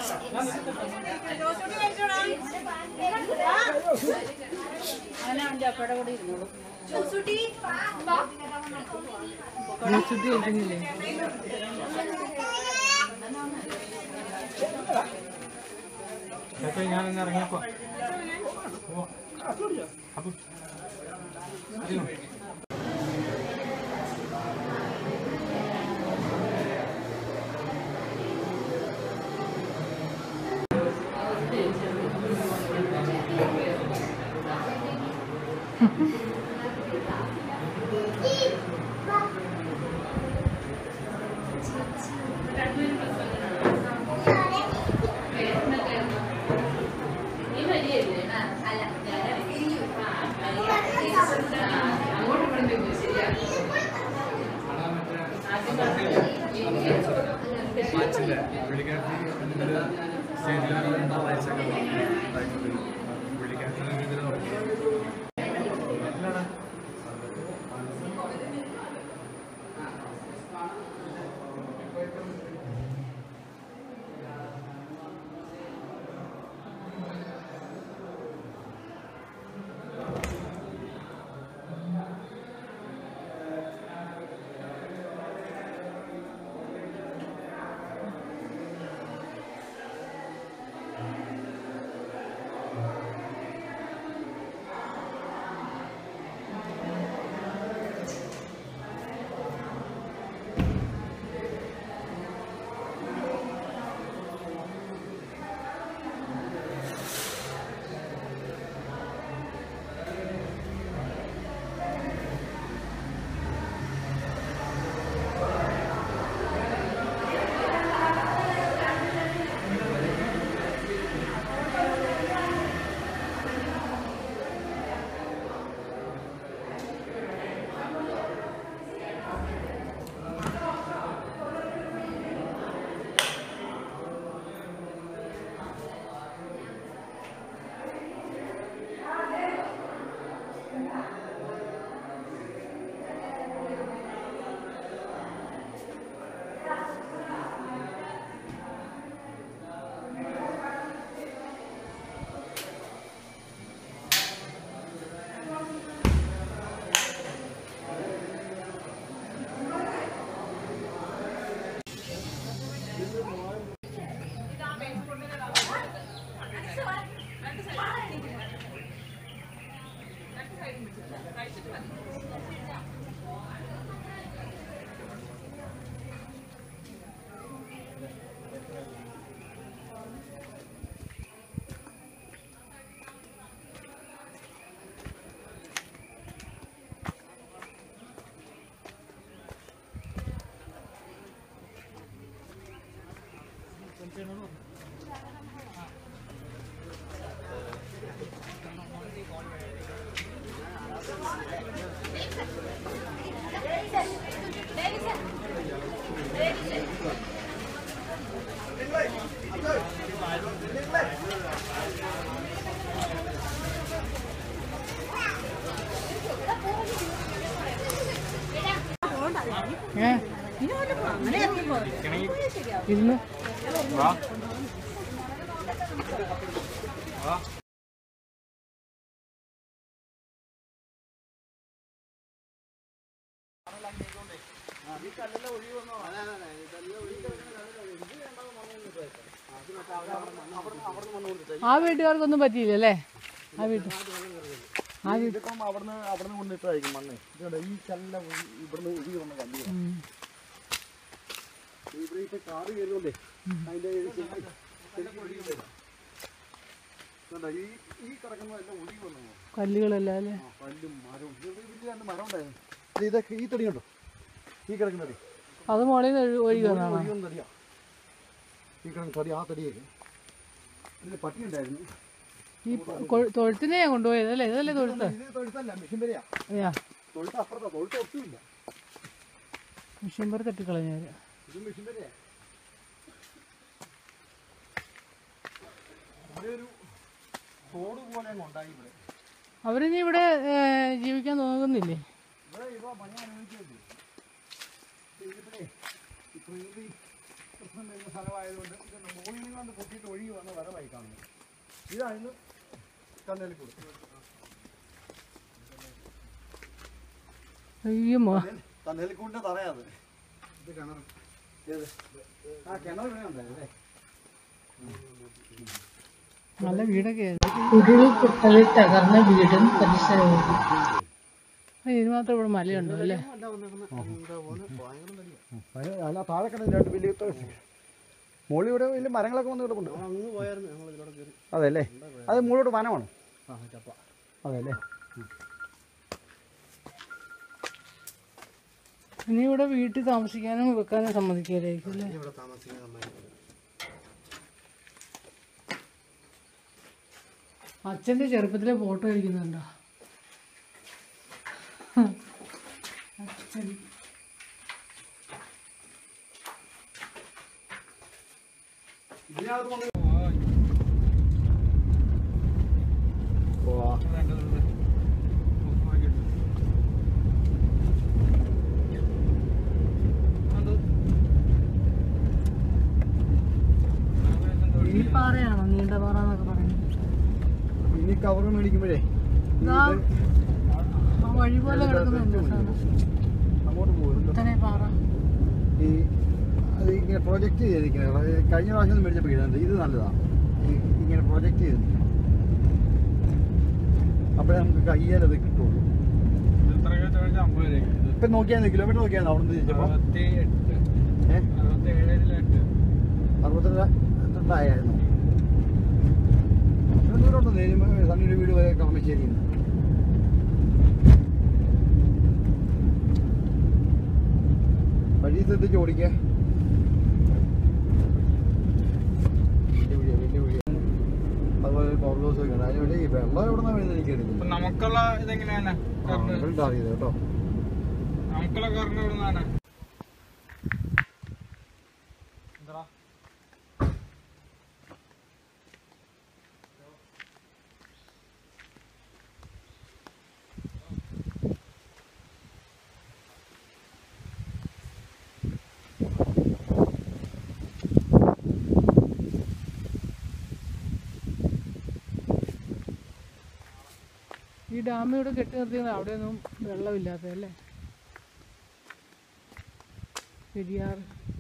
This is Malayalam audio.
യൂസുട്ടി കഴിക്കുന്നില്ലേ ചേട്ടാ ഞാൻ ഇന്ന് ഇറങ്ങിയപ്പോ ഓ. അപ്പൊ അറിയോ? മാച്ചില്ല പുള്ളിക്കാരത്തി എന്നിട്ട് സ്റ്റേജിൽ വായിച്ചൊക്കെ പുള്ളിക്കാരത്തിന് ഇതിൽ ഏ ഇരുന്ന് വാ വാ ആ വീട്ടുകാർക്കൊന്നും പറ്റിയില്ല അല്ലേ ആ വീട്ടിൽ ആ വീട്ടിൽ ഇതിപ്പം അവിടുന്ന് അവിടുന്ന് കൊണ്ടിട്ടായിരിക്കും മണ്ണ് ഇതുണ്ട് ഈ കല്ല ഇവിടുന്ന് ഒഴുകി വന്ന കല്ല് ഇവിടെ ഇപ്പൊ കാട് കയറുന്നുണ്ടേ അതിന്റെ ശരിക്കും ഒഴുകി വരും. ഇതുണ്ടോ, ഈ ഈ കിടക്കുന്നതെല്ലാം ഒഴുകി വന്നു കല്ലുകളെല്ലാം അല്ലേ ആ കല്ലും മരവും ഇത് വലിയ രണ്ട് മരം ഉണ്ടായിരുന്നു ഇത് ഇതൊക്കെ ഈ തടി കണ്ടോ ഈ കിടക്കുന്ന തടി അത് മുകളിൽ നിന്ന് ഒഴു- ഒഴുകി വന്നതാണോ ഒഴുകി വന്ന തടിയാ ഈ കിടക്കുന്ന തടി ആ തടിയേക്ക് ഇതിന് പട്ടി ഉണ്ടായിരുന്നു ഈ കൊ- തൊഴുത്തിനെയാ കൊണ്ടുപോയത് അല്ലേ ഇതല്ലേ തൊഴുത്ത് ഇത് തൊഴുത്തല്ല മെഷീൻ വരെയാ അയ്യാ തൊഴുത്ത് അപ്പുറത്താ തൊഴുത്ത് ഒട്ടുമില്ല മിഷ്യമ്പർ തട്ടിക്കളഞ്ഞവര് ഇത് മെഷീൻ വരെയാ ഇവിടെ ഒരു തോട് പോലെ അങ്ങ് ഉണ്ടായി ഇവിടെ അവരിനി ഇവിടെ ഏ, ജീവിക്കാൻ തോന്നുന്നില്ലേ ഇവിടെ ഇവ പണി അനുഭവിച്ചില്ലേ ഇതിപ്പോഴേ ഈ പ്രകൃതി പ്രശ്നം വരുന്ന സ്ഥലമായതുകൊണ്ട് ഇത് മുകളിൽ നിന്ന് കൊണ്ട് പൊട്ടിയിട്ട് ഒഴുകി വന്ന വരവായി കാണുന്നത് ഇതായിരുന്നു കന്നലിക്കൂട് അയ്യോ മോ കന്നലിക്കൂടിന്റെ തറയാത് ഇത് കിണർ ഏത് ആ കിണർ ഇവിടെ ഉണ്ടായിരുന്നല്ലേ നല്ല വീടൊക്കെ ഉരുൾപൊട്ടലിൽ തകർന്ന വീടും പരിസരവും ഇതിന് മാത്രം ഇവിടെ മലയുണ്ടോ അല്ലേ അല്ല താഴെ കിടന്നിട്ട് വലിയ മുകളിൽ ഇവിടെ വലിയ മരങ്ങളൊക്കെ വന്ന് കിടപ്പുണ്ട് അതെ അല്ലേ അത് മുകളിലോട്ട് വനമാണ് അതെ അല്ലേ ഇനി ഇവിടെ വീട്ടിൽ താമസിക്കാനും വെക്കാനും സമ്മതിക്കില്ലായിരിക്കും അല്ലേ അച്ഛന്റെ ചെറുപ്പത്തിലെ ഫോട്ടോ അടിക്കുന്നുണ്ടോ അച്ഛൻ ഈ പാറയാണോ നീണ്ട പാറ എന്നൊക്കെ പറയുന്നത് ഇനി കവർ മേടിക്കുമ്പോഴേ ഇതാ ആ വഴി പോലെ കിടക്കുന്നുണ്ട് സാധനം അങ്ങോട്ട് പോകും ഇത്തനെ പാറ ഈ അത് ഇങ്ങനെ പ്രൊജക്റ്റ് ചെയ്തിരിക്കുന്നത് കഴിഞ്ഞ പ്രാവശ്യം ഒന്നും മേടിച്ചപ്പോൾ ഇടുന്നുണ്ട് ഇത് നല്ലതാണ് ഇങ്ങനെ പ്രൊജക്റ്റ് ചെയ്ത് അപ്പോഴേ നമുക്ക് കയ്യാലത് കിട്ടുള്ളൂ എത്ര ചോദിച്ചാൽ അമ്പത് രൂപ ഇപ്പം നോക്കിയാൽ കിലോമീറ്റർ നോക്കിയാൽ അവിടെ നിന്ന് ചോദിച്ചപ്പോൾ അറുപത്തി എട്ട് ഏഹ് അറുപത്തി ഏഴിലെട്ട് അറുപത്തിരണ്ട് രണ്ടായിരുന്നു ഇത്ര ദൂരമുണ്ട് നേരിമ സണ്ണിയുടെ വീട് വരെ കളമശ്ശേരി വഴി ശ്രദ്ധിച്ച് ഓടിക്കേ വലിയ വഴിയാ, വലിയ വഴിയാ. അതുപോലെ പവർ ഹൗസ് ഒക്കെ ഉണ്ട് അതിനുവേണ്ടി ഈ വെള്ളം എവിടെ നിന്നാണ് വരുന്നത് അപ്പൊ എനിക്കറിയില്ല നമുക്കുള്ള ഇതെങ്ങനെയാണ് കറണ്ട് ഇവിടെ അറിയത് കേട്ടോ നമുക്കുള്ള കറണ്ട് എവിടെ നിന്നാണ് എന്താ ഈ ഡാം ഇവിടെ കെട്ടി നിർത്തിയത് അവിടെയൊന്നും വെള്ളമില്ലാത്തതല്ലേ പെരിയാർ